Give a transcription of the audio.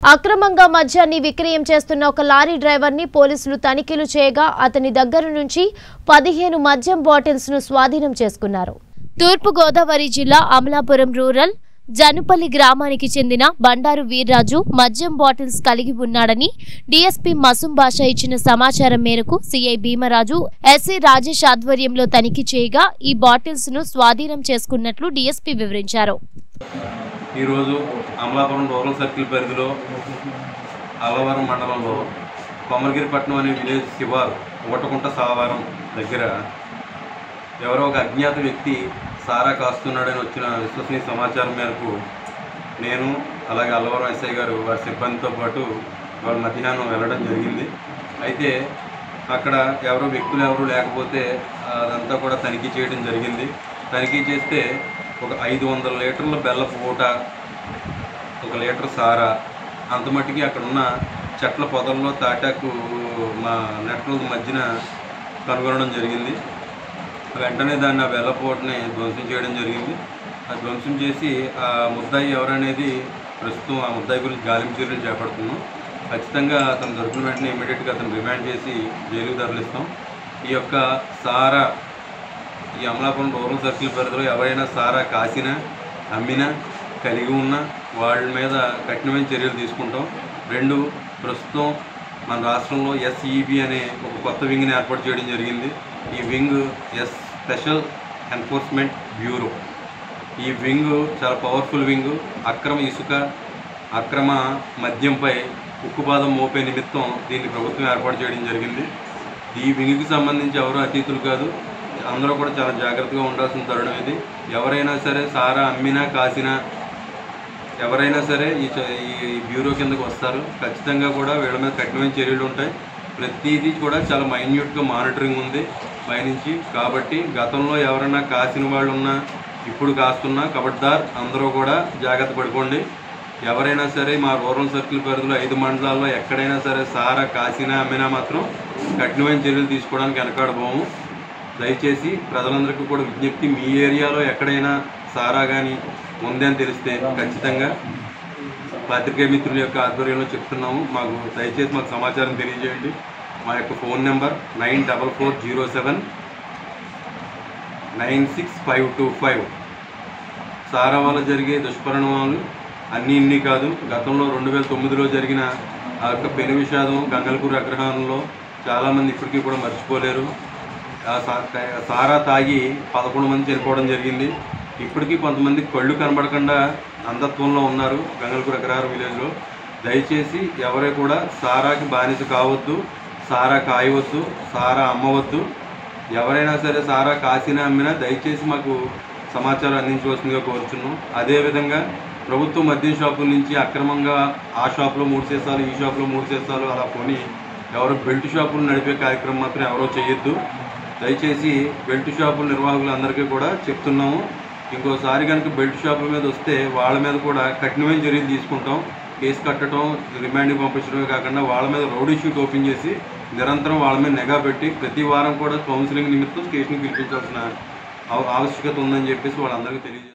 అక్రమంగా మద్యాన్ని విక్రయం చేస్తున్న ఒక లారీ డ్రైవర్ని పోలీసులు తనిఖీలు చేయగా అతని దగ్గర నుంచి పదిహేను మద్యం బాటిల్స్ ను స్వాధీనం చేసుకున్నారు తూర్పు గోదావరి జిల్లా అమలాపురం రూరల్ జనుపల్లి గ్రామానికి చెందిన బండారు వీర్రాజు మద్యం బాటిల్స్ కలిగి ఉన్నాడని డీఎస్పీ మసుం బాషా ఇచ్చిన సమాచారం మేరకు సిఐ భీమరాజు ఎస్సీ రాజేష్ ఆధ్వర్యంలో తనిఖీ చేయగా ఈ బాటిల్స్ ను స్వాధీనం చేసుకున్నట్లు డీఎస్పీ వివరించారు ఈరోజు అమలాపురం రూరల్ సర్కిల్ పరిధిలో అల్లవరం మండలంలో కొమరగిరిపట్నం అనే విలేజ్ శివారు ఊటకుంట సావారం దగ్గర ఎవరో ఒక అజ్ఞాత వ్యక్తి సారా కాస్తున్నాడని వచ్చిన విశ్వసనీయ సమాచారం మేరకు నేను అలాగే అల్లవరం ఎస్ఐ గారు వారి సిబ్బందితో పాటు వాళ్ళ మధ్యాహ్నం వెళ్ళడం జరిగింది అయితే అక్కడ ఎవరో వ్యక్తులు ఎవరు లేకపోతే అదంతా కూడా తనిఖీ చేయడం జరిగింది తనిఖీ చేస్తే ఒక ఐదు వందల లీటర్ల బెల్లపు ఊట ఒక లీటర్ సారా అంత మట్టికి అక్కడ ఉన్న చెట్ల పొదల్లో తాటాకు మా నెట్ల మధ్యన కనుగొనడం జరిగింది వెంటనే దాన్ని ఆ బెల్లపోటుని ధ్వంసం చేయడం జరిగింది ఆ ధ్వంసం చేసి ఆ ముద్దాయి ఎవరనేది ప్రస్తుతం ఆ ముద్దాయి గురించి గాలింపు చర్యలు చేపడుతున్నాం ఖచ్చితంగా అతను దొరికిన వెంటనే ఇమీడియట్గా అతను రిమాండ్ చేసి జైలుకు తరలిస్తాం ఈ యొక్క సారా ఈ అమలాపురం రూరల్ సర్కిల్ పరిధిలో ఎవరైనా సారా కాసినా అమ్మినా కలిగి ఉన్నా వాళ్ళ మీద కఠినమైన చర్యలు తీసుకుంటాం రెండు ప్రస్తుతం మన రాష్ట్రంలో ఎస్ఈబి అనే ఒక కొత్త వింగ్ని ఏర్పాటు చేయడం జరిగింది ఈ wing S special enforcement bureau ఈ వింగ్ చాలా పవర్ఫుల్ వింగ్ అక్రమ ఇసుక అక్రమ మద్యంపై ఉక్కుపాదం మోపే నిమిత్తం దీన్ని ప్రభుత్వం ఏర్పాటు చేయడం జరిగింది ఈ వింగ్కి సంబంధించి ఎవరు అతిథులు కాదు అందరూ కూడా చాలా జాగ్రత్తగా ఉండాల్సిన తరుణం ఇది ఎవరైనా సరే సారా అమ్మినా కాసినా ఎవరైనా సరే ఈ చ- ఈ బ్యూరో కిందకు వస్తారు ఖచ్చితంగా కూడా వీళ్ళ మీద కఠినమైన చర్యలు ఉంటాయి ప్రతిదీ కూడా చాలా మైన్యూట్గా మానిటరింగ్ ఉంది పైనుంచి కాబట్టి గతంలో ఎవరైనా కాసిన వాళ్ళు ఉన్నా ఇప్పుడు కాస్తున్నా కబడ్దార్ అందరూ కూడా జాగ్రత్త పడుకోండి ఎవరైనా సరే మా రూరల్ సర్కిల్ పరిధిలో ఐదు మండలాల్లో ఎక్కడైనా సరే సారా కాసినా అమ్మినా మాత్రం కఠినమైన చర్యలు తీసుకోవడానికి వెనకాడబోము దయచేసి ప్రజలందరికీ కూడా విజ్ఞప్తి మీ ఏరియాలో ఎక్కడైనా సారా కానీ ఉందని తెలిస్తే ఖచ్చితంగా పాత్రికేయ మిత్రుల యొక్క ఆధ్వర్యంలో చెప్తున్నాము మాకు దయచేసి మాకు సమాచారం తెలియజేయండి మా యొక్క phone number nine double four zero seven nine six five two five సారా వల్ల జరిగే దుష్పరిణామాలు అన్నీ ఇన్ని కాదు గతంలో రెండు వేల తొమ్మిదిలో జరిగిన ఆ యొక్క పెను విషాదం గంగలకూరు అగ్రహారంలో చాలామంది ఇప్పటికీ కూడా మర్చిపోలేరు ఆ సా- సారా తాగి పదకొండు మంది చనిపోవడం జరిగింది ఇప్పటికీ కొంతమంది కళ్ళు కనబడకుండా అంధత్వంలో ఉన్నారు గంగలకూరు అగ్రహారం విలేజ్లో దయచేసి ఎవరే కూడా సారాకి బానిస కావద్దు సారా కాయవద్దు సారా అమ్మవద్దు ఎవరైనా సరే సారా కాసినా అమ్మినా దయచేసి మాకు సమాచారం అందించవలసిందిగా కోరుచున్నాం అదేవిధంగా ప్రభుత్వ మద్యం షాపుల నుంచి అక్రమంగా ఆ షాపులో మూడు సీసాలు ఈ షాపులో మూడు సీసాలు అలా కొని ఎవరు బెల్ట్ షాపులు నడిపే కార్యక్రమం మాత్రం ఎవరో చేయొద్దు దయచేసి బెల్ట్ షాపుల నిర్వాహకులందరికీ కూడా చెప్తున్నాము ఇంకోసారి కనుక బెల్ట్ షాపుల మీద వస్తే వాళ్ళ మీద కూడా కఠినమైన చర్యలు తీసుకుంటాం కేసు కట్టడం రిమాండ్కి పంపించడమే కాకుండా వాళ్ళ మీద రౌడీ షూట్ ఓపెన్ చేసి నిరంతరం వాళ్ళ మీద నిఘా పెట్టి ప్రతి వారం కూడా కౌన్సిలింగ్ నిమిత్తం స్టేషన్కి పిలిపించాల్సిన ఆవ- ఆవశ్యకత ఉందని చెప్పేసి వాళ్ళందరికీ తెలియజేస్తారు